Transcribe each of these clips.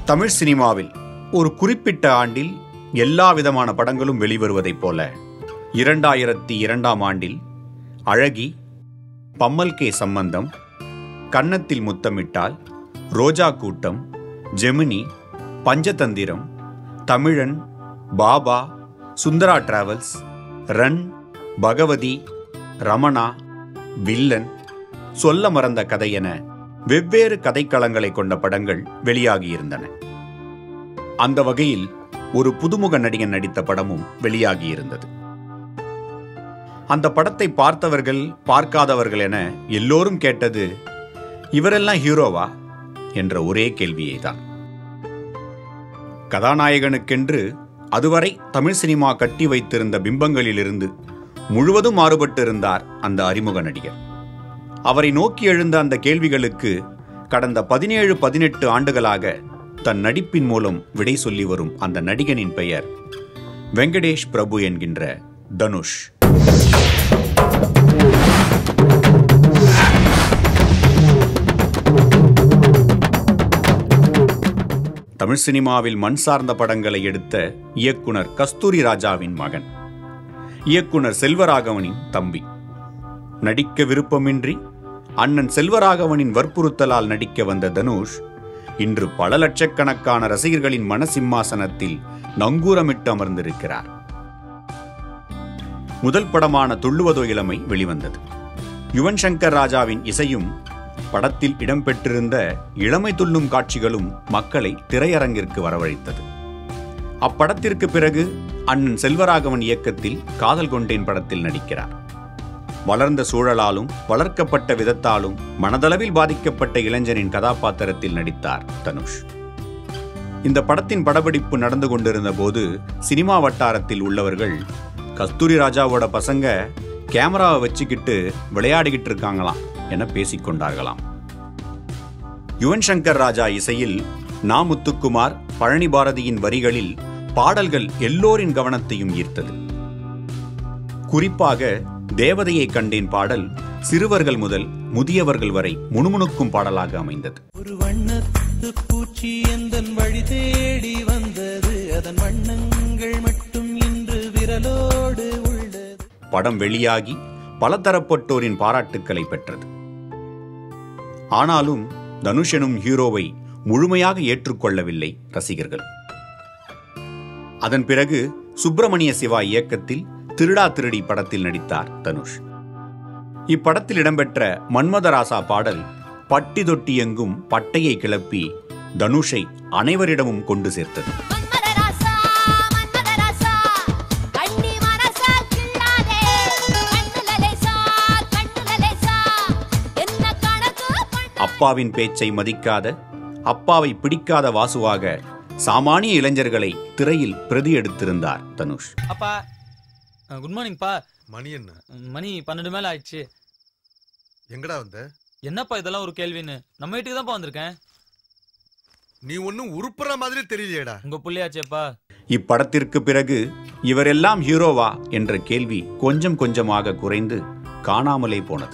தமிழ் சினிமாவில் ஒரு குறிப்பிட்ட ஆண்டில் எல்லா விதமான படங்களும் வெளிவருவதைப் போல இரண்டாயிரத்தி இரண்டாம் ஆண்டில் அழகி பம்மல் கே சம்பந்தம் கன்னத்தில் முத்தமிட்டால் ரோஜா கூட்டம் Gemini Panchatanthiram Thamizhan Baba Sundara Travels Run Bhagavathi Ramana Villain Solla Marandha கதை என வெவ்வேறு கதைக்களங்களை கொண்ட படங்கள் வெளியாகியிருந்தன அந்த வகையில் ஒரு புதுமுக நடிகன் நடித்த படமும் வெளியாகியிருந்தது அந்த படத்தை பார்த்தவர்கள் பார்க்காதவர்கள் என எல்லோரும் கேட்டது இவரெல்லாம் ஹீரோவா என்ற ஒரே கேள்வியை தான் கதாநாயகனுக்கென்று அதுவரை தமிழ் சினிமா கட்டி வைத்திருந்த பிம்பங்களிலிருந்து முழுவதும் மாறுபட்டிருந்தார் அந்த அறிமுக நடிகர் அவரை நோக்கி எழுந்த அந்த கேள்விகளுக்கு கடந்த பதினேழு பதினெட்டு ஆண்டுகளாக தன் நடிப்பின் மூலம் விடை சொல்லி வரும் அந்த நடிகனின் பெயர் வெங்கடேஷ் பிரபு என்கின்ற தனுஷ் தமிழ் சினிமாவில் மண் சார்ந்த படங்களை எடுத்த இயக்குனர் கஸ்தூரி ராஜாவின் மகன் இயக்குனர் செல்வராகவனின் தம்பி நடிக்க விருப்பமின்றி அண்ணன் செல்வராகவனின் வற்புறுத்தலால் நடிக்க வந்த தனுஷ் இன்று பல லட்சக்கணக்கான ரசிகர்களின் மனசிம்மாசனத்தில் நங்கூரமிட்டு அமர்ந்திருக்கிறார் முதல் படமான துள்ளுவதோ இளமை வெளிவந்தது யுவன் சங்கர் ராஜாவின் இசையும் படத்தில் இடம்பெற்றிருந்த இளமை துள்ளும் காட்சிகளும் மக்களை திரையரங்கிற்கு வரவழைத்தது அப்படத்திற்கு பிறகு அண்ணன் செல்வராகவன் இயக்கத்தில் காதல் கொண்டேன் படத்தில் நடிக்கிறார் வளர்ந்த சூழலாலும் வளர்க்கப்பட்ட விதத்தாலும் மனதளவில் பாதிக்கப்பட்ட இளைஞனின் கதாபாத்திரத்தில் நடித்தார் தனுஷ் இந்த படத்தின் படப்பிடிப்பு நடந்து கொண்டிருந்த போது சினிமா வட்டாரத்தில் உள்ளவர்கள் கஸ்தூரி ராஜாவோட பசங்க கேமராவை வச்சுக்கிட்டு விளையாடிக்கிட்டு இருக்காங்களாம் என பேசிக்கொண்டார்களாம் யுவன் சங்கர் ராஜா இசையில் நா முத்துக்குமார் பழனி பாரதியின் வரிகளில் பாடல்கள் எல்லோரின் கவனத்தையும் ஈர்த்தது குறிப்பாக தேவதையை கண்டேன் பாடல் சிறுவர்கள் முதல் முதியவர்கள் வரை முணுமுணுக்கும் பாடலாக அமைந்தது ஒரு வண்ணத்து பூச்சி எந்தன் வழி தேடி வந்தது அதன் வண்ணங்கள் மட்டும் இன்று விரலோடு உள்ளது படம் வெளியாகி பலதரப்பட்டோரின் பாராட்டுக்களை பெற்றது ஆனாலும் தனுஷ் எனும் ஹீரோவை முழுமையாக ஏற்றுக்கொள்ளவில்லை ரசிகர்கள் அதன் பிறகு சுப்பிரமணிய சிவா இயக்கத்தில் திருடா திருடி படத்தில் நடித்தார் தனுஷ் இப்படத்தில் இடம்பெற்ற மன்மதராசா பாடல் பட்டி தொட்டி எங்கும் பட்டையை கிளப்பி தனுஷை அனைவரிடமும் கொண்டு சேர்த்தது மன்மதராசா மன்மதராசா கண்ணி மனசா கிள்ளாதே கண்ணுல லேசா கண்ணுல லேசா என்ன கணக்கு பண்ண அப்பாவின் பேச்சை மதிக்காத அப்பாவை பிடிக்காத வாசுவாக சாமானிய இளைஞர்களை திரையில் பிரதி எடுத்திருந்தார் தனுஷ் அப்பா குட் மார்னிங்ப்பா மணி என்ன மணி பன்னெண்டு மேல ஆயிடுச்சு எங்கடா வந்த என்னப்பா இதெல்லாம் ஒரு கேள்வின்னு நம்ம வீட்டுக்கு தான்ப்பா வந்திருக்கேன் நீ ஒன்னும் உருப்புற மாதிரி தெரியலையேடா உங்க புள்ளையாச்சேப்பா இப்படத்திற்கு பிறகு இவரெல்லாம் ஹீரோவா என்ற கேள்வி கொஞ்சம் கொஞ்சமாக குறைந்து காணாமலே போனது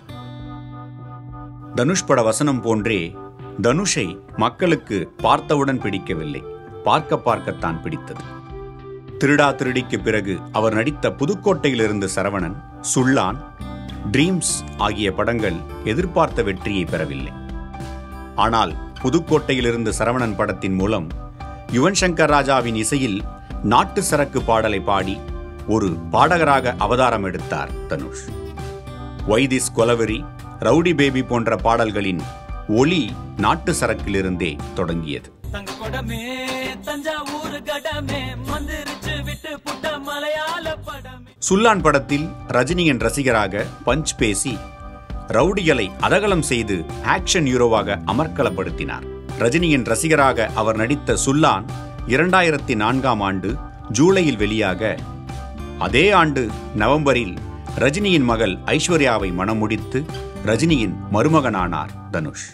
தனுஷ் பட வசனம் போன்றே தனுஷை மக்களுக்கு பார்த்தவுடன் பிடிக்கவில்லை பார்க்க பார்க்கத்தான் பிடித்தது திருடா திருடிக்கு பிறகு அவர் நடித்த புதுக்கோட்டையிலிருந்து சரவணன் சுள்ளான் ட்ரீம்ஸ் ஆகிய படங்கள் எதிர்பார்த்த வெற்றியை பெறவில்லை ஆனால் புதுக்கோட்டையிலிருந்து சரவணன் படத்தின் மூலம் யுவன் சங்கர் ராஜாவின் இசையில் நாட்டு சரக்கு பாடலை பாடி ஒரு பாடகராக அவதாரம் எடுத்தார் Dhanush why this Kolaveri rowdy baby போன்ற பாடல்களின் ஒளி நாட்டு சரக்கிலிருந்தே தொடங்கியது தங்க கொடமே தஞ்சாவூர் கடமே மந்திரிச்சு விட்டு புட்ட மலையாள படமே சுல்லான் படத்தில் ரஜினியின் ரசிகராக பஞ்ச் பேசி ரவுடிகளை அதகலம் செய்து ஆக்ஷன் ஹீரோவாக அமர்க்கலப்படுத்தினார் ரஜினியின் ரசிகராக அவர் நடித்த சுல்லான் இரண்டாயிரத்தி நான்காம் ஆண்டு ஜூலையில் வெளியாக அதே ஆண்டு நவம்பரில் ரஜினியின் மகள் ஐஸ்வர்யாவை மணம் முடித்து ரஜினியின் மருமகனானார் தனுஷ்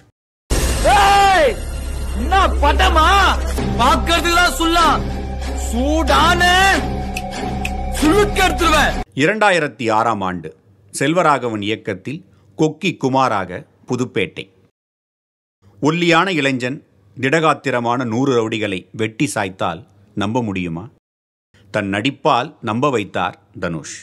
என்ன படமா பாக்குறதுக்கு தான் சொல்லலாம் சூடான சுழுக்க எடுத்துருவேன் இரண்டாயிரத்தி ஆறாம் ஆண்டு செல்வராகவன் இயக்கத்தில் கொக்கி குமாராக புதுப்பேட்டை ஒல்லியான இளைஞன் திடகாத்திரமான நூறு ரவுடிகளை வெட்டி சாய்த்தால் நம்ப முடியுமா தன் நடிப்பால் நம்ப வைத்தார் தனுஷ்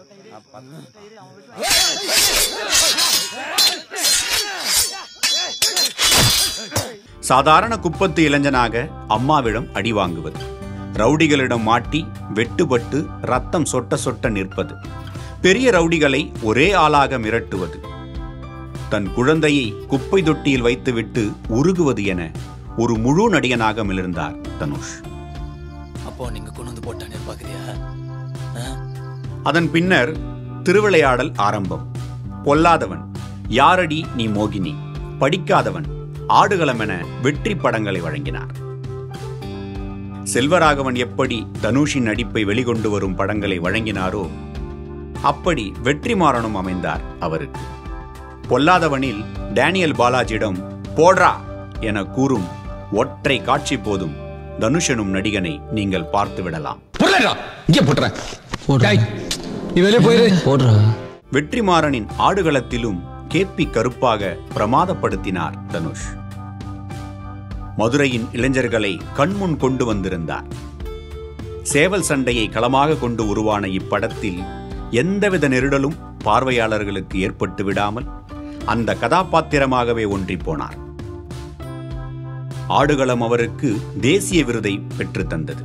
சாதாரண குப்பத்து இளைஞனாக அம்மாவிடம் அடி வாங்குவது ரவுடிகளிடம் மாட்டி வெட்டுப்பட்டு ரத்தம் சொட்ட சொட்ட நிற்பது பெரிய ரவுடிகளை ஒரே ஆளாக மிரட்டுவது தன் குழந்தையை குப்பை தொட்டியில் வைத்துவிட்டு உருகுவது என ஒரு முழு நடிகனாக மிளிர்ந்தார் தனுஷ் அப்போ நீங்க கொண்டு வந்து போட்டானே பாக்குறியா அதன் பின்னர் திருவிளையாடல் ஆரம்பம் பொல்லாதவன் யாரடி நீ மோகினி படிக்காதவன் ஆடுகளம் என வெற்றி படங்களை வழங்கினார் செல்வராகவன் எப்படி தனுஷின் நடிப்பை வெளிக்கொண்டு வரும் படங்களை வழங்கினாரோ அப்படி வெற்றிமாறனும் அமைந்தார் அவருக்கு பொல்லாதவனில் டேனியல் பாலாஜியிடம் போட்ரா என கூறும் ஒற்றை காட்சி போதும் தனுஷ் எனும் நடிகனை நீங்கள் பார்த்து விடலாம் போடலடா இங்கே போட்டுறேன் டேய், நீ வெளியே போயிரு போடுறா வெற்றிமாறனின் ஆடுகளத்திலும் கேப்பி கருப்பாக பிரமாதப்படுத்தினார் தனுஷ் மதுரையின் இளைஞர்களை கண்முன் கொண்டு வந்திருந்தார் சேவல் சண்டையை களமாக கொண்டு உருவான இப்படத்தில் எந்தவித நெருடலும் பார்வையாளர்களுக்கு ஏற்பட்டு விடாமல் அந்த கதாபாத்திரமாகவே ஒன்றிப் போனார் ஆடுகளம் அவருக்கு தேசிய விருதை பெற்றுத் தந்தது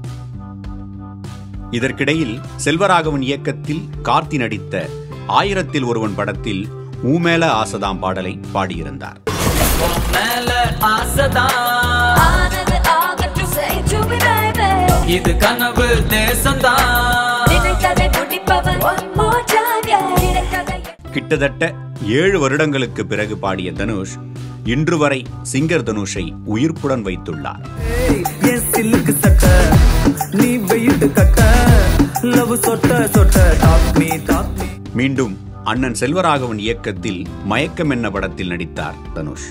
இதற்கிடையில் செல்வராகவன் இயக்கத்தில் கார்த்தி நடித்த ஆயிரத்தில் ஒருவன் படத்தில் ஊமேல ஆசதாம் பாடலை பாடியிருந்தார் மேல ஆசைதான் ஆனது ஆகட்டும் say to me baby இது கனவு தேசம்தான் நினைத்ததை முடிப்பவன் one more time yeah நினைத்ததை கிட்டத்தட்ட ஏழு வருடங்களுக்கு பிறகு பாடிய தனுஷ் இன்று வரை சிங்கர் தனுஷை உயிர்ப்புடன் வைத்துள்ளார் என் சில்லுக்கு சட்ட நீ வெயிட்டு கட்ட லவ் சொட்ட சொட்ட டாப் மீ டாப் மீ மீண்டும் அண்ணன் செல்வராகவன் இயக்கத்தில் மயக்கம் என்ன படத்தில் நடித்தார் தனுஷ்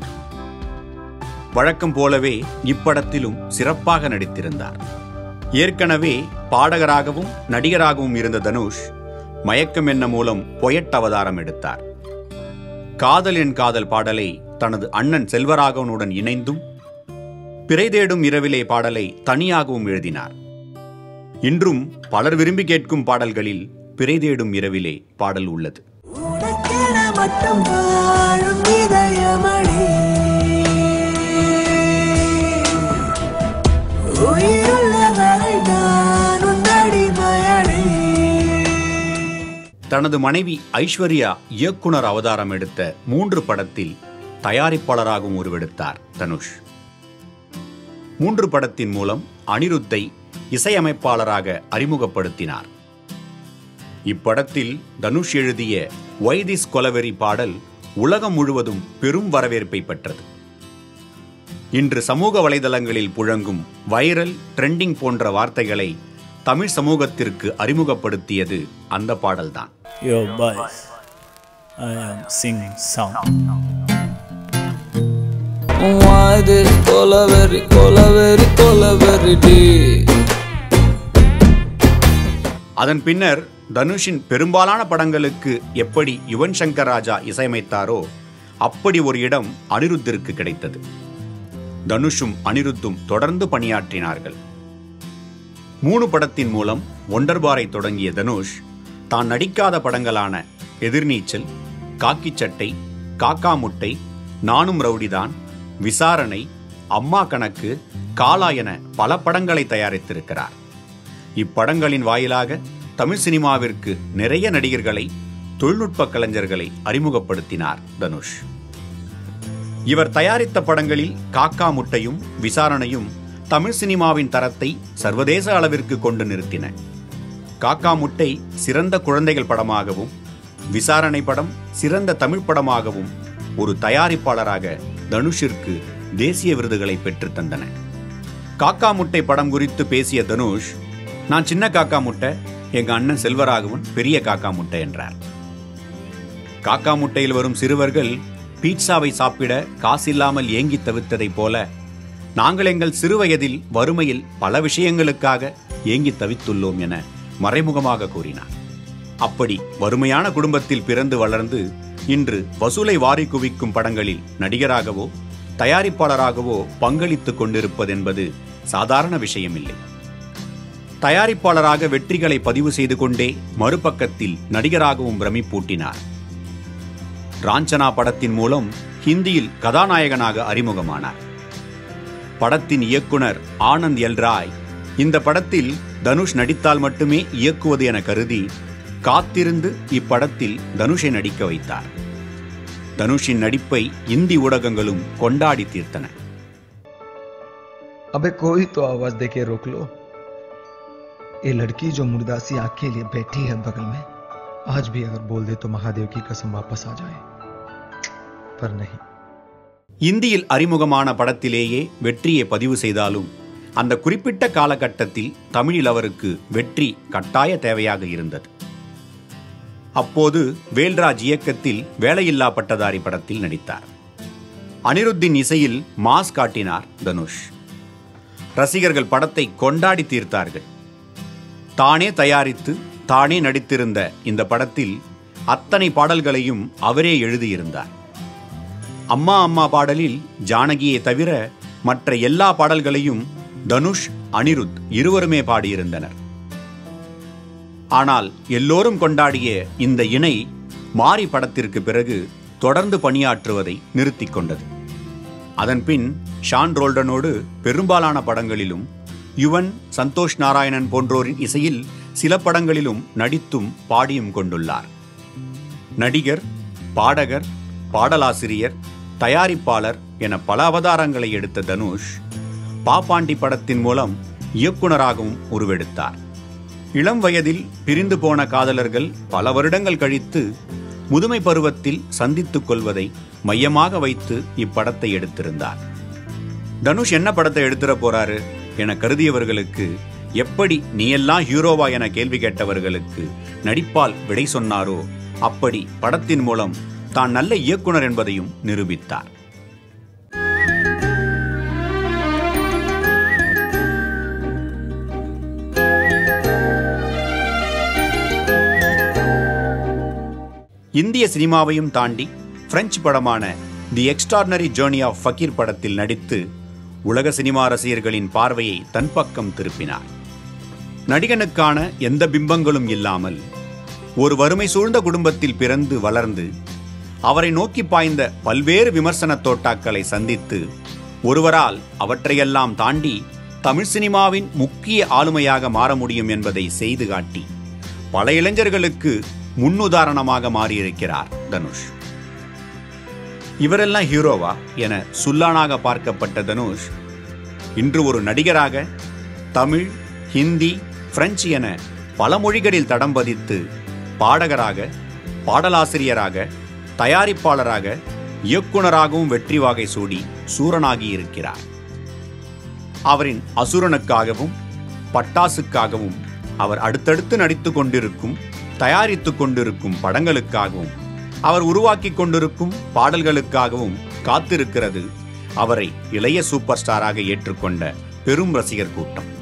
வழக்கம் போலவே இப்படத்திலும் சிறப்பாக நடித்திருந்தார் ஏற்கனவே பாடகராகவும் நடிகராகவும் இருந்த தனுஷ் மயக்கம் என்ன மூலம் பொயட் அவதாரம் எடுத்தார் காதல் என் காதல் பாடலை தனது அண்ணன் செல்வராகவனுடன் இணைந்தும் பிறை தேடும் இரவிலே பாடலை தனியாகவும் எழுதினார் இன்றும் பலர் விரும்பி கேட்கும் பாடல்களில் பிறை தேடும் இரவிலே பாடல் உள்ளது உனக்கென மட்டும் வாழும் இதயமணி உயிருள்ள வரை நான் உன் அடிமையடி தனது மனைவி ஐஸ்வர்யா இயக்குனர் அவதாரம் எடுத்த மூன்று படத்தில் தயாரிப்பாளராகவும் உருவெடுத்தார் தனுஷ் மூன்று படத்தின் மூலம் அனிருத்தை இசையமைப்பாளராக அறிமுகப்படுத்தினார் இப்படத்தில் தனுஷ் எழுதிய வைதிஸ் கொலவெறி பாடல் உலகம் முழுவதும் பெரும் வரவேற்பை பெற்றது இன்று சமூக வலைதளங்களில் புழங்கும் வைரல் ட்ரெண்டிங் போன்ற வார்த்தைகளை தமிழ் சமூகத்திற்கு அறிமுகப்படுத்தியது அந்த பாடல்தான் Yo, boys, I am singing song. வாது கொலவெறி கொலவெறி கொலவெறி டி அதன் பின்னர் தனுஷின் பெரும்பாலான படங்களுக்கு எப்படி யுவன் சங்கர் ராஜா இசையமைத்தாரோ அப்படி ஒரு இடம் அனிருத்திற்கு கிடைத்தது தனுஷும் அனிருத்தும் தொடர்ந்து பணியாற்றினார்கள் மூணு படத்தின் மூலம் ஒண்டர்பாரை தொடங்கிய தனுஷ் தான் நடிக்காத படங்களான எதிர்நீச்சல் காக்கிச் சட்டை காக்கா முட்டை நானும் ரவுடிதான் விசாரணை அம்மா கணக்கு காலா என பல படங்களை தயாரித்திருக்கிறார் இப்படங்களின் வாயிலாக தமிழ் சினிமாவிற்கு நிறைய நடிகர்களை தொழில்நுட்ப கலைஞர்களை அறிமுகப்படுத்தினார் தனுஷ் இவர் தயாரித்த படங்களில் காக்கா முட்டையும் விசாரணையும் தமிழ் சினிமாவின் தரத்தை சர்வதேச அளவிற்கு கொண்டு நிறுத்தின காக்கா முட்டை சிறந்த குழந்தைகள் படமாகவும் விசாரணை படம் சிறந்த தமிழ் படமாகவும் ஒரு தயாரிப்பாளராக தனுஷிற்கு தேசிய விருதுகளை பெற்றுத் தந்தன காக்கா முட்டை படம் குறித்து பேசிய தனுஷ் நான் சின்ன காக்கா முட்டை எங்க அண்ணன் செல்வராகவன் பெரிய காக்கா முட்டை என்றார் காக்கா முட்டையில் வரும் சிறுவர்கள் பீட்சாவை சாப்பிட காசில்லாமல் ஏங்கி தவித்ததைப் போல நாங்கள் எங்கள் சிறுவயதில் வறுமையில் பல விஷயங்களுக்காக ஏங்கி தவித்துள்ளோம் என மறைமுகமாக கூறினார் அப்படி வறுமையான குடும்பத்தில் பிறந்து வளர்ந்து இன்று வசூலை வாரி குவிக்கும் படங்களில் நடிகராகவோ தயாரிப்பாளராகவோ பங்களித்துக் கொண்டிருப்பதென்பது சாதாரண விஷயமில்லை தயாரிப்பாளராக வெற்றிகளை பதிவு செய்து கொண்டே மறுபக்கத்தில் நடிகராகவும் பிரமிப்பூட்டினார் ராஞ்சனா படத்தின் மூலம் ஹிந்தியில் கதாநாயகனாக அறிமுகமானார் படத்தின் இயக்குனர் ஆனந்த் எல் ராய் இந்த படத்தில் தனுஷ் நடித்தால் மட்டுமே இயக்குவது என கருதி காத்திருந்து இப்படத்தில் தனுஷை நடிக்க வைத்தார் தனுஷின் நடிப்பை இந்தி ஊடகங்களும் கொண்டாடி தீர்த்தன अबे कोई तो आवाज देके रोक लो ये लड़की जो मुर्दासी आंखें लिए बैठी है बगल में आज भी अगर बोल दे तो महादेव की कसम वापस आ जाए पर नहीं இந்தியில் அறிமுகமான படத்திலேயே வெற்றியை பதிவு செய்தாலும் அந்த குறிப்பிட்ட காலகட்டத்தில் தமிழில் அவருக்கு வெற்றி கட்டாய தேவையாக இருந்தது அப்போது வேல்ராஜ் இயக்கத்தில் வேலையில்லா பட்டதாரி படத்தில் நடித்தார் அனிருத்தின் இசையில் மாஸ் காட்டினார் தனுஷ் ரசிகர்கள் படத்தை கொண்டாடி தீர்த்தார்கள் தானே தயாரித்து தானே நடித்திருந்த இந்த படத்தில் அத்தனை பாடல்களையும் அவரே எழுதியிருந்தார் அம்மா அம்மா பாடலில் ஜானகியை தவிர மற்ற எல்லா பாடல்களையும் தனுஷ் அனிருத் இருவருமே பாடியிருந்தனர் ஆனால் எல்லோரும் கொண்டாடிய இந்த இணை மாரி படத்திற்கு பிறகு தொடர்ந்து பணியாற்றுவதை நிறுத்திக் கொண்டது அதன்பின் ஷான் ரோல்டனோடு பெரும்பாலான படங்களிலும் யுவன் சந்தோஷ் நாராயணன் போன்றோரின் இசையில் சில படங்களிலும் நடித்தும் பாடியும் கொண்டுள்ளார் நடிகர் பாடகர் பாடலாசிரியர் தயாரிப்பாளர் என பல அவதாரங்களை எடுத்த தனுஷ் பாப்பாண்டி படத்தின் மூலம் இயக்குனராகவும் உருவெடுத்தார் இளம் வயதில் பிரிந்து போன காதலர்கள் பல வருடங்கள் கழித்து முதுமை பருவத்தில் சந்தித்துக் கொள்வதை மையமாக வைத்து இப்படத்தை எடுத்திருந்தார் தனுஷ் என்ன படத்தை எடுத்துட போறாரு என கருதியவர்களுக்கு எப்படி நீ எல்லாம் ஹீரோவா என கேள்வி கேட்டவர்களுக்கு நடிப்பால் விடை சொன்னாரோ அப்படி படத்தின் மூலம் தான் நல்ல இயக்குனர் என்பதையும் நிரூபித்தார் இந்திய சினிமாவையும் தாண்டி பிரெஞ்சு படமான the extraordinary journey of Fakir படத்தில் நடித்து உலக சினிமா ரசிகர்களின் பார்வையை தன் பக்கம் திருப்பினார் நடிகனுக்கான எந்த பிம்பங்களும் இல்லாமல் ஒரு வறுமை சூழ்ந்த குடும்பத்தில் பிறந்து வளர்ந்து அவரை நோக்கி பாய்ந்த பல்வேறு விமர்சன தோட்டாக்களை சந்தித்து ஒருவரால் அவற்றையெல்லாம் தாண்டி தமிழ் சினிமாவின் முக்கிய ஆளுமையாக மாற முடியும் என்பதை செய்து காட்டி பல இளைஞர்களுக்கு முன்னுதாரணமாக மாறியிருக்கிறார் தனுஷ் இவரெல்லாம் ஹீரோவா என சுல்லானாக பார்க்கப்பட்ட தனுஷ் இன்று ஒரு நடிகராக தமிழ் ஹிந்தி பிரெஞ்சு என பல மொழிகளில் தடம் பதித்து பாடகராக பாடலாசிரியராக தயாரிப்பாளராக இயக்குனராகவும் வெற்றி வாகை சூடி சூரனாகி இருக்கிறார் அவரின் அசுரனுக்காகவும் பட்டாசுக்காகவும் அவர் அடுத்தடுத்து நடித்துக் கொண்டிருக்கும் தயாரித்துக் கொண்டிருக்கும் படங்களுக்காகவும் அவர் உருவாக்கி கொண்டிருக்கும் பாடல்களுக்காகவும் காத்திருக்கிறது அவரை இளைய சூப்பர் ஸ்டாராக ஏற்றுக்கொண்ட பெரும் ரசிகர் கூட்டம்